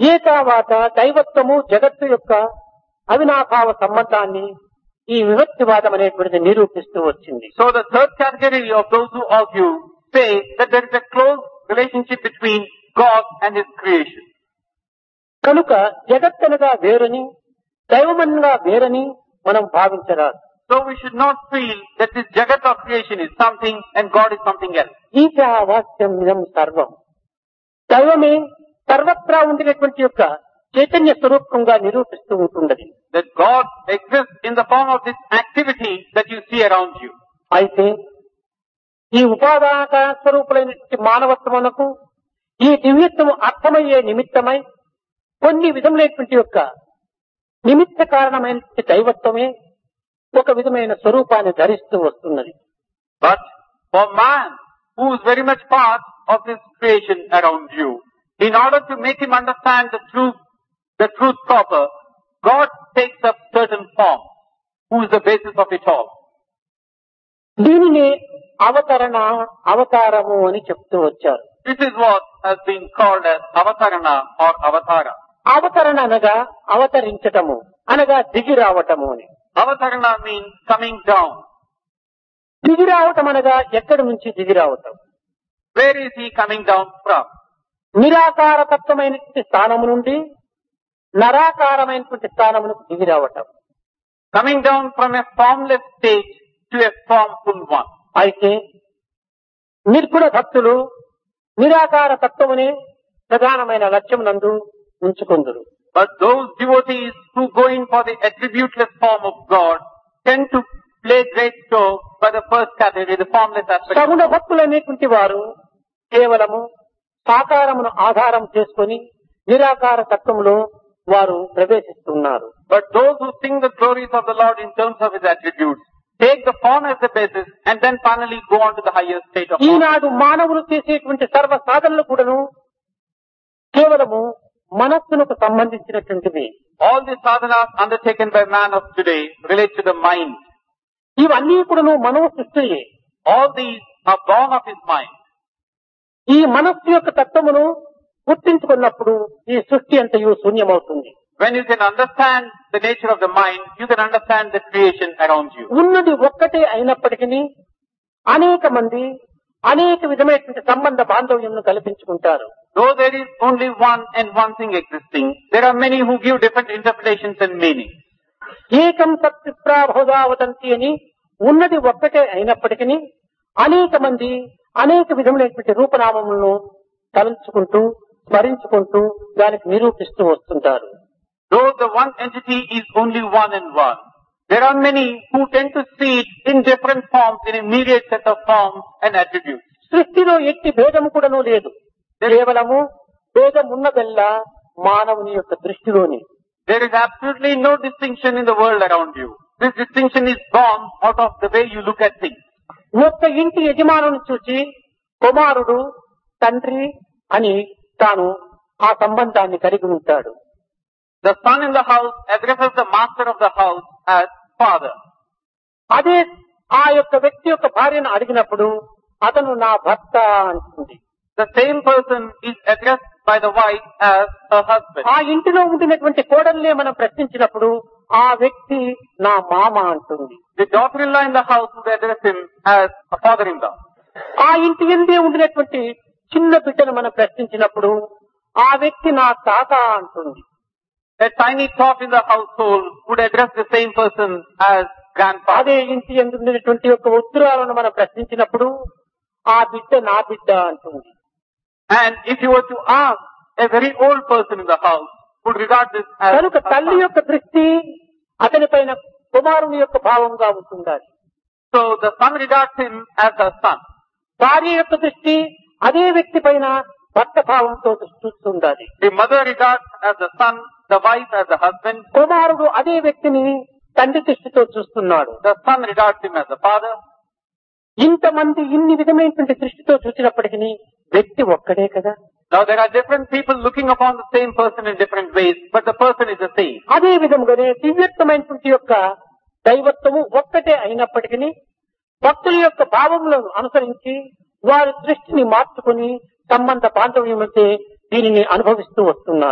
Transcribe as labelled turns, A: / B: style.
A: ఏతావాత దైవత్వము జగత్తు యొక్క అవినాభావ సంబంధాన్ని ఈ విభక్తివాదం అనేటువంటిది నిరూపిస్తూ వచ్చింది
B: So the third category of those who argue say that there is a close relationship between God and His creation.
A: కనుక జగత్తనగా వేరని దైవమనగా వేరని మనం భావించరాదు
B: So we should not feel that this Jagat of creation is something and God is something else.
A: ఈశావాస్యం ఇదం సర్వం దైవమే సర్వత్రా ఉండినటువంటి యొక్క చైతన్య స్వరూపంగా నిరూపిస్తూ ఉంటున్నది
B: That God exists in the form of this activity that you see around you.
A: అయితే ఈ ఉపాదాన స్వరూపులైనటువంటి మానవత్వమునకు ఈ దివ్యత్వము అర్థమయ్యే నిమిత్తమై కొన్ని విధములైనటువంటి యొక్క నిమిత్త కారణమైనటువంటి దైవత్వమే ఒక విధమైన స్వరూపాన్ని ధరిస్తూ వస్తున్నది
B: But for man, who is very much part of this creation around you, in order to make him understand the truth, the truth proper, God takes up certain form, who is the basis of it all.
A: దీనిని అవతరణ అవతారము అని చెప్తూ వచ్చారు
B: This is what has been called as avatarana or avatara.
A: అవతరణ అనగా అవతరించటము అనగా దిగి రావటము అని
B: Avatarana means coming down.
A: దిగి రావటం అనగా ఎక్కడి నుంచి దిగి రావటం
B: Where is he coming down from?
A: నిరాకార తత్వమైనటువంటి స్థానము నుండి నరాకారమైనటువంటి స్థానమునకు దిగి రావటం
B: Coming down from a formless state to a formful one.
A: అయితే నిర్గుణ భక్తులు నిరాకార తత్వమునే ప్రధానమైన లక్ష్యమునందు ఉంచుకుందురు
B: But those devotees who go in for the attributeless form of God tend to play great show by the first category, the formless aspect. of
A: సగుణ
B: God.
A: భక్తులు అనేటువంటి వారు కేవలము సాకారమును ఆధారం చేసుకొని నిరాకార తత్వములో వారు ప్రవేశిస్తున్నారు
B: But those who sing the glories of the Lord in terms of His attributes take the form as the basis and then finally go on to the higher state of God.
A: ఈనాడు మానవులు చేసేటువంటి సర్వ సాధనలు కూడాను కేవలము మనస్సునకు సంబంధించినటువంటివి
B: All the sadhanas undertaken by man of today relate to the mind.
A: ఇవన్నీ కూడాను మనో సృష్టియే
B: All these are born of his mind.
A: ఈ మనస్సు యొక్క తత్వమును గుర్తించుకున్నప్పుడు ఈ సృష్టి అంతయు శూన్యమవుతుంది
B: When you can understand the nature of the mind, you can understand the creation around you.
A: ఉన్నది ఒక్కటే అయినప్పటికీ అనేక మంది అనేక విధమైనటువంటి సంబంధ బాంధవ్యంను కల్పించుకుంటారు
B: Though there is only one and one thing existing, there are many who give different interpretations and meanings.
A: ఏకం సత్ప్రాభోదావతంతి అని ఉన్నది ఒక్కటే అయినప్పటికీ అనేక మంది అనేక విధములైనటువంటి రూపనామములను తలంచుకుంటూ స్మరించుకుంటూ దానికి నిరూపిస్తూ వస్తుంటారు
B: Though the one entity is only one and one, there are many who tend to see it in different forms, in a myriad set of forms and attributes.
A: సృష్టిలో ఎట్టి భేదము కూడాను లేదు కేవలము భేదం ఉన్నదల్లా మానవుని యొక్క దృష్టిలోని
B: There is absolutely no distinction in the world around you. This distinction is born out of the way you look at things.
A: ఒక్క ఇంటి యజమానుని చూసి కుమారుడు తండ్రి అని తాను ఆ సంబంధాన్ని కలిగి ఉంటాడు
B: The son in the house addresses the master of the house as father.
A: అదే ఆ యొక్క వ్యక్తి యొక్క భార్యను అడిగినప్పుడు అతను నా భర్త అంటుంది
B: The same person is addressed by the wife as her husband.
A: ఆ ఇంటిలో ఉండినటువంటి కోడల్నే మనం ప్రశ్నించినప్పుడు ఆ వ్యక్తి నా మామ అంటుంది
B: The daughter-in-law in the house would address him as a father-in-law.
A: ఆ ఇంటి ఎందే ఉండినటువంటి చిన్న బిడ్డను మనం ప్రశ్నించినప్పుడు ఆ వ్యక్తి నా తాత అంటుంది
B: A tiny tot in the household would address the same person as grandfather.
A: అదే ఇంటి ఎందు ఉండినటువంటి యొక్క ఉత్తరాలను మనం ప్రశ్నించినప్పుడు ఆ బిడ్డ నా బిడ్డ అంటుంది
B: And if you were to ask a very old person in the house, would regard this as
A: కనుక
B: a
A: తల్లి
B: son.
A: యొక్క దృష్టి అతని పైన కుమారుని యొక్క భావంగా ఉంటుండాలి
B: So the son regards him as a son.
A: భార్య యొక్క దృష్టి అదే వ్యక్తి పైన భర్త భావంతో చూస్తుండాలి
B: The mother regards as the son, the wife as the husband.
A: కుమారుడు అదే వ్యక్తిని తండ్రి దృష్టితో చూస్తున్నాడు
B: The son regards him as the father.
A: ఇంతమంది ఇన్ని విధమైనటువంటి దృష్టితో చూసినప్పటికీ వ్యక్తి ఒక్కడే కదా
B: Now there are different people looking upon the same person in different ways, but the person is the same.
A: అదే విధముగానే దివ్యత్వమైనటువంటి యొక్క దైవత్వము ఒక్కటే అయినప్పటికీ భక్తుల యొక్క భావములను అనుసరించి వారి దృష్టిని మార్చుకుని సంబంధ బాంధవ్యం దీనిని అనుభవిస్తూ వస్తున్నారు